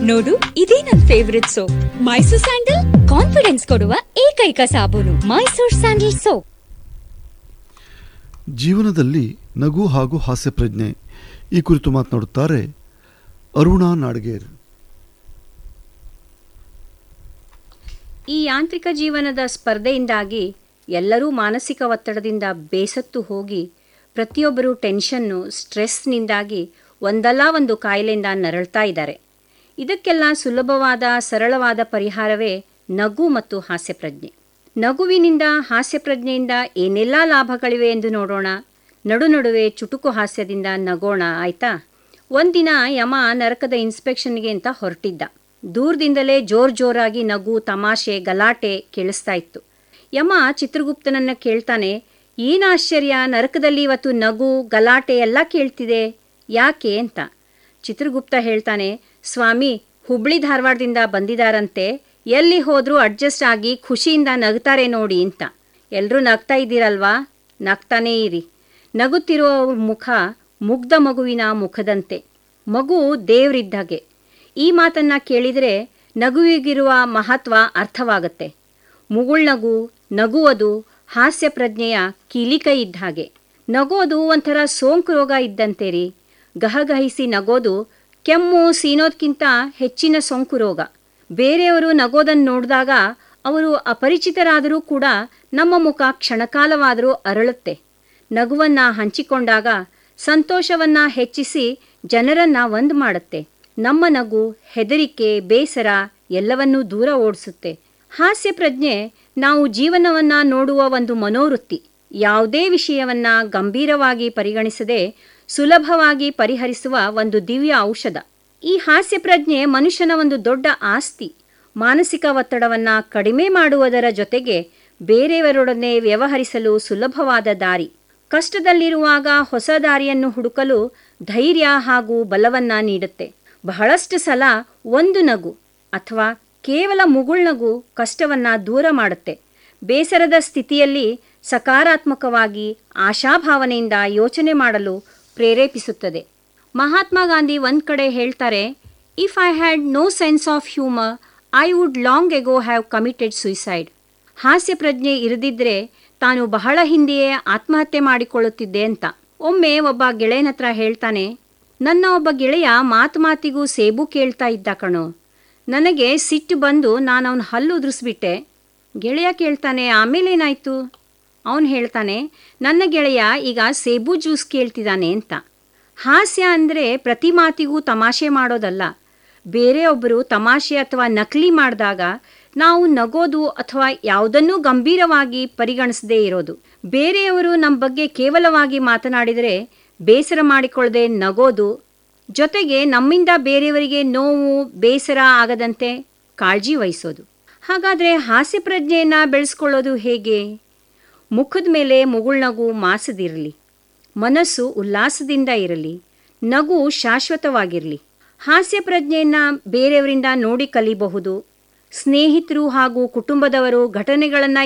ನೋಡು ಇದೇ ನನ್ favourite soap Mysore sandal confidence ಕೊಡುವ ಏಕೈಕ ಸಾಬೂನು ಮೈಸೂರ್ ಸ್ಯಾಂಡಲ್ ಸೋಪ್ ಜೀವನದಲ್ಲಿ ನಗು ಹಾಗೂ ಹಾಸ್ಯ ಪ್ರಜ್ಞೆ ಈ ಕುರಿತು ಮಾತನಾಡುತ್ತಾರೆ ಅರುಣಾ ನಾಡ್ಗೇರ್ ಈ ಯಾಂತ್ರಿಕ ಜೀವನದ ಸ್ಪರ್ಧೆಯಿಂದಾಗಿ ಎಲ್ಲರೂ ಮಾನಸಿಕ ಒತ್ತಡದಿಂದ ಬೇಸತ್ತು ಹೋಗಿ ಪ್ರತಿಯೊಬ್ಬರು ಟೆನ್ಷನ್ನು ಸ್ಟ್ರೆಸ್ನಿಂದಾಗಿ ಒಂದಲ್ಲ ಒಂದು ಕಾಯಿಲೆಯಿಂದ ನರಳ್ತಾ ಇದ್ದಾರೆ ಇದಕ್ಕೆಲ್ಲ ಸುಲಭವಾದ ಸರಳವಾದ ಪರಿಹಾರವೇ ನಗು ಮತ್ತು ಹಾಸ್ಯಪ್ರಜ್ಞೆ ನಗುವಿನಿಂದ ಹಾಸ್ಯಪ್ರಜ್ಞೆಯಿಂದ ಏನೆಲ್ಲ ಲಾಭಗಳಿವೆ ಎಂದು ನೋಡೋಣ ನಡು ನಡುವೆ ಚುಟುಕು ಹಾಸ್ಯದಿಂದ ನಗೋಣ ಆಯ್ತಾ ಒಂದಿನ ಯಮ ನರಕದ ಇನ್ಸ್ಪೆಕ್ಷನ್ಗೆ ಅಂತ ಹೊರಟಿದ್ದ ದೂರದಿಂದಲೇ ಜೋರ್ ಜೋರಾಗಿ ನಗು ತಮಾಷೆ ಗಲಾಟೆ ಕೇಳಿಸ್ತಾ ಇತ್ತು ಯಮ ಚಿತ್ರಗುಪ್ತನನ್ನ ಕೇಳ್ತಾನೆ ಏನು ಆಶ್ಚರ್ಯ ನರಕದಲ್ಲಿ ಇವತ್ತು ನಗು ಗಲಾಟೆ ಎಲ್ಲ ಕೇಳ್ತಿದೆ ಯಾಕೆ ಅಂತ ಚಿತ್ರಗುಪ್ತ ಹೇಳ್ತಾನೆ ಸ್ವಾಮಿ ಹುಬ್ಳಿ ಧಾರವಾಡದಿಂದ ಬಂದಿದಾರಂತೆ ಎಲ್ಲಿ ಹೋದ್ರೂ ಅಡ್ಜಸ್ಟ್ ಆಗಿ ಖುಷಿಯಿಂದ ನಗ್ತಾರೆ ನೋಡಿ ಅಂತ ಎಲ್ಲರೂ ನಗ್ತಾ ಇದ್ದೀರಲ್ವಾ ನಗ್ತಾನೇ ಇರಿ ನಗುತ್ತಿರುವ ಅವ್ರ ಮುಖ ಮುಗ್ಧ ಮಗುವಿನ ಮುಖದಂತೆ ಮಗು ದೇವ್ರಿದ್ದಾಗೆ ಈ ಮಾತನ್ನ ಕೇಳಿದರೆ ನಗುವಿಗಿರುವ ಮಹತ್ವ ಅರ್ಥವಾಗತ್ತೆ ಮುಗುಳ್ನಗು ನಗುವುದು ಹಾಸ್ಯ ಪ್ರಜ್ಞೆಯ ಕೀಲಿಕೈ ಇದ್ದ ಹಾಗೆ ನಗೋದು ಒಂಥರ ಸೋಂಕು ರೋಗ ಇದ್ದಂತೆ ರೀ ಗಹಗಹಿಸಿ ನಗೋದು ಕೆಮ್ಮು ಸೀನೋದ್ಕಿಂತ ಹೆಚ್ಚಿನ ಸೋಂಕು ರೋಗ ಬೇರೆಯವರು ನಗೋದನ್ನು ನೋಡಿದಾಗ ಅವರು ಅಪರಿಚಿತರಾದರೂ ಕೂಡ ನಮ್ಮ ಮುಖ ಕ್ಷಣಕಾಲವಾದರೂ ಅರಳುತ್ತೆ ನಗುವನ್ನ ಹಂಚಿಕೊಂಡಾಗ ಸಂತೋಷವನ್ನ ಹೆಚ್ಚಿಸಿ ಜನರನ್ನ ಒಂದು ಮಾಡುತ್ತೆ ನಮ್ಮ ನಗು ಹೆದರಿಕೆ ಬೇಸರ ಎಲ್ಲವನ್ನೂ ದೂರ ಓಡಿಸುತ್ತೆ ಹಾಸ್ಯ ಪ್ರಜ್ಞೆ ನಾವು ಜೀವನವನ್ನ ನೋಡುವ ಒಂದು ಮನೋವೃತ್ತಿ ಯಾವುದೇ ವಿಷಯವನ್ನ ಗಂಭೀರವಾಗಿ ಪರಿಗಣಿಸದೆ ಸುಲಭವಾಗಿ ಪರಿಹರಿಸುವ ಒಂದು ದಿವ್ಯ ಔಷಧ ಈ ಹಾಸ್ಯ ಪ್ರಜ್ಞೆ ಮನುಷ್ಯನ ಒಂದು ದೊಡ್ಡ ಆಸ್ತಿ ಮಾನಸಿಕ ಒತ್ತಡವನ್ನ ಕಡಿಮೆ ಮಾಡುವುದರ ಜೊತೆಗೆ ಬೇರೆಯವರೊಡನೆ ವ್ಯವಹರಿಸಲು ಸುಲಭವಾದ ದಾರಿ ಕಷ್ಟದಲ್ಲಿರುವಾಗ ಹೊಸ ದಾರಿಯನ್ನು ಹುಡುಕಲು ಧೈರ್ಯ ಹಾಗೂ ಬಲವನ್ನ ನೀಡುತ್ತೆ ಬಹಳಷ್ಟು ಸಲ ಒಂದು ನಗು ಅಥವಾ ಕೇವಲ ಮುಗುಳ್ನಗು ಕಷ್ಟವನ್ನ ದೂರ ಮಾಡುತ್ತೆ ಬೇಸರದ ಸ್ಥಿತಿಯಲ್ಲಿ ಸಕಾರಾತ್ಮಕವಾಗಿ ಆಶಾಭಾವನೆಯಿಂದ ಯೋಚನೆ ಮಾಡಲು ಪ್ರೇರೇಪಿಸುತ್ತದೆ ಮಹಾತ್ಮ ಗಾಂಧಿ ಒಂದು ಕಡೆ ಹೇಳ್ತಾರೆ if I had no sense of humour I would long ago have committed suicide ಹಾಸ್ಯ ಪ್ರಜ್ಞೆ ಇರದಿದ್ರೆ ತಾನು ಬಹಳ ಹಿಂದೆಯೇ ಆತ್ಮಹತ್ಯೆ ಮಾಡಿಕೊಳ್ಳುತ್ತಿದ್ದೆ ಅಂತ ಒಮ್ಮೆ ಒಬ್ಬ ಗೆಳೆಯನ ಹತ್ರ ಹೇಳ್ತಾನೆ ನನ್ನ ಒಬ್ಬ ಗೆಳೆಯ ಮಾತು ಮಾತಿಗೂ ಸೇಬು ಕೇಳ್ತಾ ಇದ್ದ ಕಣೋ ನನಗೆ ಸಿಟ್ಟು ಬಂದು ನಾನು ಅವನ ಹಲ್ಲು ಉದುರಿಸ್ಬಿಟ್ಟೆ ಗೆಳೆಯ ಕೇಳ್ತಾನೆ ಆಮೇಲೇನಾಯ್ತು ಅವನು ಹೇಳ್ತಾನೆ ನನ್ನ ಗೆಳೆಯ ಈಗ ಸೇಬು ಜ್ಯೂಸ್ ಕೇಳ್ತಿದ್ದಾನೆ ಅಂತ ಹಾಸ್ಯ ಅಂದರೆ ಪ್ರತಿ ಮಾತಿಗೂ ತಮಾಷೆ ಮಾಡೋದಲ್ಲ ಬೇರೆಯೊಬ್ಬರು ತಮಾಷೆ ಅಥವಾ ನಕಲಿ ಮಾಡಿದಾಗ ನಾವು ನಗೋದು ಅಥವಾ ಯಾವುದನ್ನೂ ಗಂಭೀರವಾಗಿ ಪರಿಗಣಿಸದೇ ಇರೋದು ಬೇರೆಯವರು ನಮ್ಮ ಬಗ್ಗೆ ಕೇವಲವಾಗಿ ಮಾತನಾಡಿದರೆ ಬೇಸರ ಮಾಡಿಕೊಳ್ಳದೆ ನಗೋದು ಜೊತೆಗೆ ನಮ್ಮಿಂದ ಬೇರೆಯವರಿಗೆ ನೋವು ಬೇಸರ ಆಗದಂತೆ ಕಾಳಜಿ ವಹಿಸೋದು ಹಾಗಾದರೆ ಹಾಸ್ಯ ಪ್ರಜ್ಞೆಯನ್ನು ಬೆಳೆಸ್ಕೊಳ್ಳೋದು ಹೇಗೆ ಮುಖದ ಮೇಲೆ ಮುಗುಳ್ನಗು ಮಾಸದಿರಲಿ ಮನಸ್ಸು ಉಲ್ಲಾಸದಿಂದ ಇರಲಿ ನಗು ಶಾಶ್ವತವಾಗಿರಲಿ ಹಾಸ್ಯ ಪ್ರಜ್ಞೆಯನ್ನು ಬೇರೆಯವರಿಂದ ನೋಡಿ ಕಲಿಬಹುದು ಸ್ನೇಹಿತರು ಹಾಗೂ ಕುಟುಂಬದವರು ಘಟನೆಗಳನ್ನು